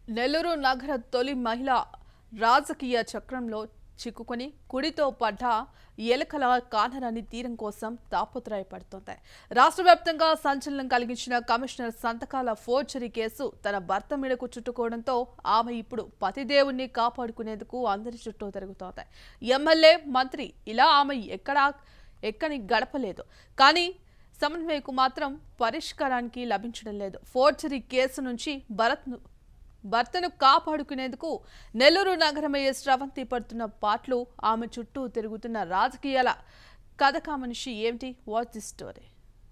నెల్లూరు నగర తొలి మహిళ రాజకీయ చక్రంలో చిక్కుకొని కుడితో పడ్డ ఎలకల కానరాని తీరం కోసం తాపత్రయపడుతోంది రాష్ట్ర వ్యాప్తంగా సంచలనం కలిగించిన కమిషనర్ సంతకాల ఫోర్జరీ కేసు తన భర్త మీదకు చుట్టుకోవడంతో ఆమె ఇప్పుడు పతిదేవుణ్ణి కాపాడుకునేందుకు అందరి చుట్టూ తిరుగుతోంది ఎమ్మెల్యే మంత్రి ఇలా ఆమె ఎక్కడా ఎక్కని గడపలేదు కానీ సమన్వయకు మాత్రం పరిష్కారానికి లభించడం లేదు ఫోర్జరీ కేసు నుంచి భరత్ను భర్తను కాపాడుకునేందుకు నెల్లూరు నగర మేయర్ స్రవంతి పడుతున్న పాటలు ఆమె చుట్టూ తిరుగుతున్న రాజకీయాల కథకా మనిషి ఏమిటి వాచ్ ది స్టోరీ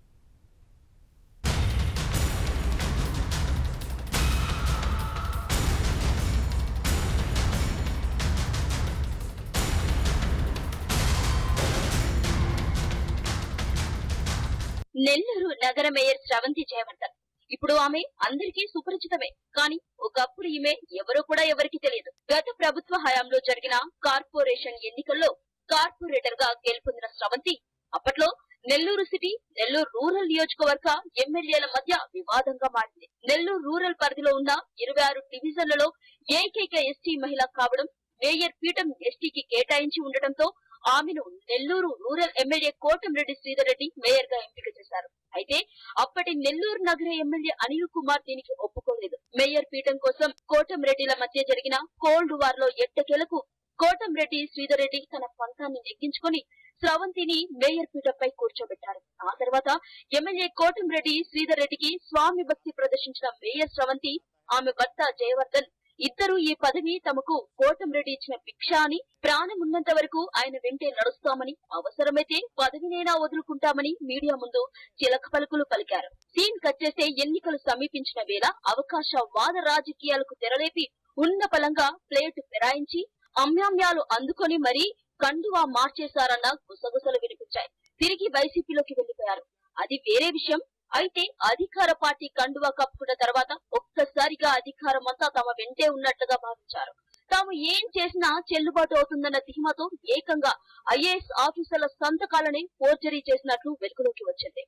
నెల్లూరు నగర మేయర్ స్రవంతి జయవర్ధన్ ఇప్పుడు ఆమె అందరికీ సుపరిచితమే కానీ ఒకప్పుడు ఈమె ఎవరో కూడా ఎవరికి తెలియదు గత ప్రభుత్వ హయాంలో జరిగిన కార్పొరేషన్ ఎన్నికల్లో కార్పొరేటర్ గా గెలుపొందిన స్రవంతి అప్పట్లో నెల్లూరు సిటీ నెల్లూరు రూరల్ నియోజకవర్గ ఎమ్మెల్యేల మధ్య వివాదంగా మారింది నెల్లూరు రూరల్ పరిధిలో ఉన్న ఇరవై ఆరు డివిజన్లలో ఏకైక ఎస్టీ మహిళ కావడం మేయర్ పీఠం ఎస్టీకి కేటాయించి ఉండటంతో ఆమెను Nellore rural MLA Kotamreddy Sridhar Reddy mayor గా ఎంపిక చేశారు అయితే అప్పటి నెల్లూరు నగర ఎమ్మెల్యే అనిల్ కుమార్ దీనికి ఒప్పుకోలేదు మేయర్ పీఠం కోసం కోటంరెడ్డిల మధ్య జరిగిన కోల్డ్ వార్ లో ఎట్టకేలకు కోటంరెడ్డి శ్రీధర్ రెడ్డి తన పంతాన్ని నెగ్గించుకొని స్రవంతిని మేయర్ పీఠంపై కూర్చోబెట్టారు ఆ తర్వాత ఎమ్మెల్యే కోటంరెడ్డి శ్రీధర్ రెడ్డికి స్వామి భక్తి ప్రదర్శించిన మేయర్ స్రవంతి ఆమె భర్త జయవర్ధన్ ఇద్దరు ఈ పదవి తమకు కోటంరెడ్డి ఇచ్చిన భిక్ష అని ప్రాణమున్నంత వరకు ఆయన వెంటే నడుస్తామని అవసరమైతే పదవినైనా వదులుకుంటామని మీడియా ముందు చిలక పలుకులు పలికారు సీన్ కట్ చేసే ఎన్నికలు సమీపించిన వేళ అవకాశ వాద రాజకీయాలకు తెరలేపి ఉన్న పలంగా ప్లేట్ ఫిరాయించి అమ్యామ్యాలు అందుకొని మరీ కండువా మార్చేశారన్న గుసగుసలు వినిపించాయి తిరిగి వైసీపీలోకి వెళ్లిపోయారు అది వేరే విషయం అయితే అధికార పార్టీ కండువా కప్పుకున్న తర్వాత ఒక్కసారిగా అధికారం అంతా తమ వెంటే ఉన్నట్లుగా భావించారు తాము ఏం చేసినా చెల్లుబాటు అవుతుందన్న ధీమాతో ఏకంగా ఐఏఎస్ ఆఫీసర్ల సంతకాలని ఫోర్జరీ చేసినట్లు వెలుగులోకి వచ్చింది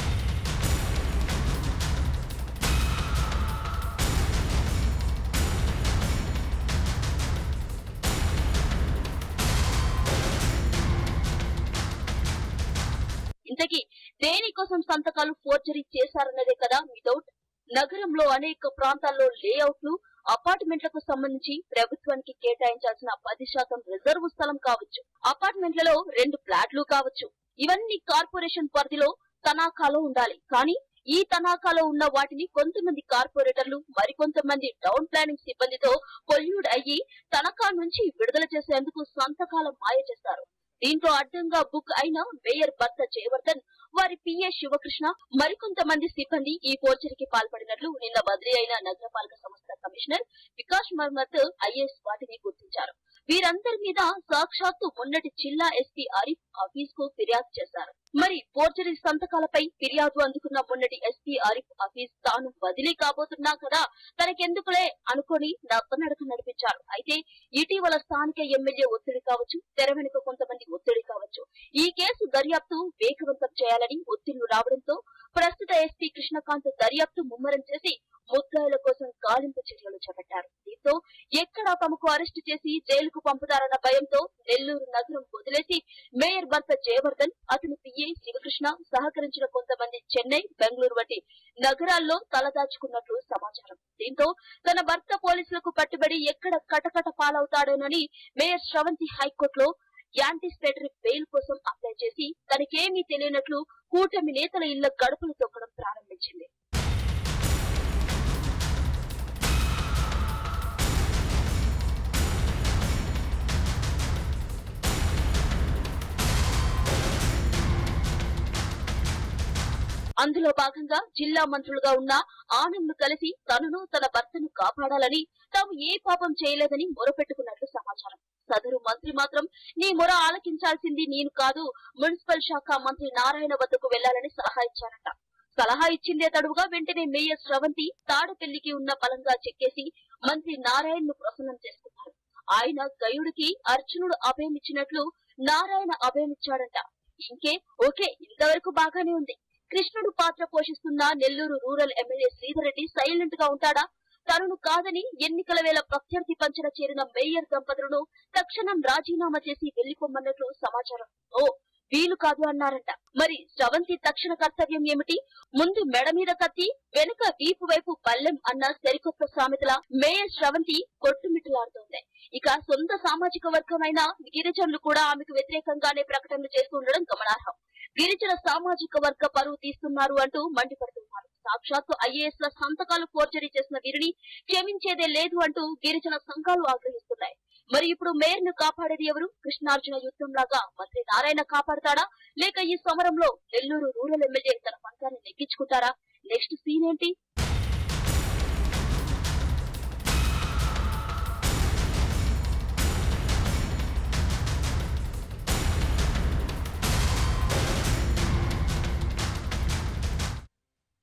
ఇంతకీ దేనికోసం సంతకాలు ఫోర్జరీ చేశారన్నదే కదా మీ డౌట్ నగరంలో అనేక ప్రాంతాల్లో లేఅవుట్లు అపార్ట్మెంట్లకు సంబంధించి ప్రభుత్వానికి కేటాయించాల్సిన పది శాతం రిజర్వ్ స్థలం కావచ్చు అపార్ట్మెంట్లలో రెండు ఫ్లాట్లు కావచ్చు ఇవన్నీ కార్పొరేషన్ పరిధిలో తనాఖాలో ఉండాలి కానీ ఈ తనాఖాలో ఉన్న వాటిని కొంతమంది కార్పొరేటర్లు మరికొంతమంది టౌన్ ప్లానింగ్ సిబ్బందితో పొల్యూడ్ అయ్యి తనఖా నుంచి విడుదల చేసేందుకు సంతకాల మాయ చేస్తారు దీంతో అడ్డంగా బుక్ అయిన మేయర్ భర్త జయవర్ధన్ వారి పిఏ శివకృష్ణ మరికొంతమంది సిబ్బంది ఈ ఫోర్జరీకి పాల్పడినట్లు నిన్న బదిలీ అయిన నగరపాలక సంస్థ కమిషనర్ వికాస్ మర్మత్ ఐఏఎస్ వాటిని గుర్తించారు వీరందరి మీద సాక్షాత్తు మొన్నటి జిల్లా ఎస్పీ ఆరిఫ్ ఆఫీస్ కు ఫిర్యాదు చేశారు మరి ఫోర్జరీ సంతకాలపై ఫిర్యాదు అందుకున్న మొన్నటి ఎస్పీ ఆరిఫ్ ఆఫీస్ తాను బదిలీ కాబోతున్నా కదా తనకెందుకులే అనుకొని నత్తనడక నడిపించారు అయితే ఇటీవల స్థానిక ఎమ్మెల్యే ఒత్తిడి కావచ్చు తెర వెనుక కొంతమంది ఒత్తిడి కావచ్చు ఈ కేసు దర్యాప్తు వేగవంతం చేయాలని ఒత్తిళ్లు రావడంతో ప్రస్తుత ఎస్పీ కృష్ణకాంత్ దర్యాప్తు ముమ్మరం చేసి ముద్దాయిల కోసం గాలింపు చర్యలు చేపట్టారు దీంతో ఎక్కడా తమకు అరెస్టు చేసి జైలుకు పంపుతారన్న భయంతో నెల్లూరు నగరం వదిలేసి మేయర్ భర్త జయవర్ధన్ అతని పిఏ శివకృష్ణ సహకరించిన కొంతమంది చెన్నై బెంగళూరు వంటి నగరాల్లో తలదాచుకున్నట్లు సమాచారం దీంతో తన భర్త పోలీసులకు పట్టుబడి ఎక్కడ కటకట పాలవుతాడోనని మేయర్ శ్రవంతి హైకోర్టులో యాంటిసిపేటరీ బెయిల్ కోసం అప్లై చేసి తనకేమీ తెలియనట్లు కూటమి నేతల ఇళ్ల గడుపులు తొక్కడం ప్రారంభించింది అందులో భాగంగా జిల్లా మంత్రులుగా ఉన్న ఆనంద్ కలిసి తనను తన భర్తను కాపాడాలని తాము ఏ పాపం చేయలేదని మొరపెట్టుకున్నట్లు సమాచారం సదరు మంత్రి మాత్రం నీ మొర ఆలకించాల్సింది నేను కాదు మున్సిపల్ శాఖ మంత్రి నారాయణ వద్దకు వెళ్లాలని సలహా ఇచ్చారట సలహా ఇచ్చిందే తడువుగా వెంటనే మేయర్ స్రవంతి తాడపెల్లికి ఉన్న బలంగా చెక్కేసి మంత్రి నారాయణ్ ను ప్రసన్నం చేసుకున్నారు ఆయన గయుడికి అర్జునుడు అభయమిచ్చినట్లు నారాయణ అభయమిచ్చాడంట ఇంకే ఓకే ఇంతవరకు బాగానే ఉంది కృష్ణుడు పాత్ర పోషిస్తున్న Nellore rural MLA Sridhar Reddy silent గా ఉంటాడా తనను కాదని ఎన్నికల వేళ ప్రత్యర్థి పంచన చేరిన మేయర్ దంపతులను తక్షణం రాజీనామా చేసి వెళ్లిపోమన్నట్లు సమాచారం ఓ వీలు కాదు అన్నారంట మరి స్రవంతి తక్షణ కర్తవ్యం ఏమిటి ముందు మెడ మీద కత్తి వెనుక వీపు వైపు పల్లెం అన్న సరికొత్త సామెతల మేయర్ స్రవంతి కొట్టుమిట్టులాడుతోంది ఇక సొంత సామాజిక వర్గమైన గిరిజనులు కూడా ఆమెకు వ్యతిరేకంగానే ప్రకటనలు చేస్తుండడం గమనార్హం గిరిజన సామాజిక వర్గ పరువు తీస్తున్నారు అంటూ మండిపడుతున్నారు సాక్షాత్తు ఐఏఎస్ ల సంతకాలు ఫోర్జరీ చేసిన వీరిని క్షమించేదే లేదు అంటూ గిరిజన సంఘాలు ఆగ్రహిస్తున్నాయి మరి ఇప్పుడు మేయర్ ను కాపాడేది ఎవరు కృష్ణార్జున యుద్ధం లాగా మంత్రి నారాయణ కాపాడతాడా లేక ఈ సమరంలో నెల్లూరు రూరల్ ఎమ్మెల్యే తన పంతాన్ని నెగ్గించుకుంటారా నెక్స్ట్ సీన్ ఏంటి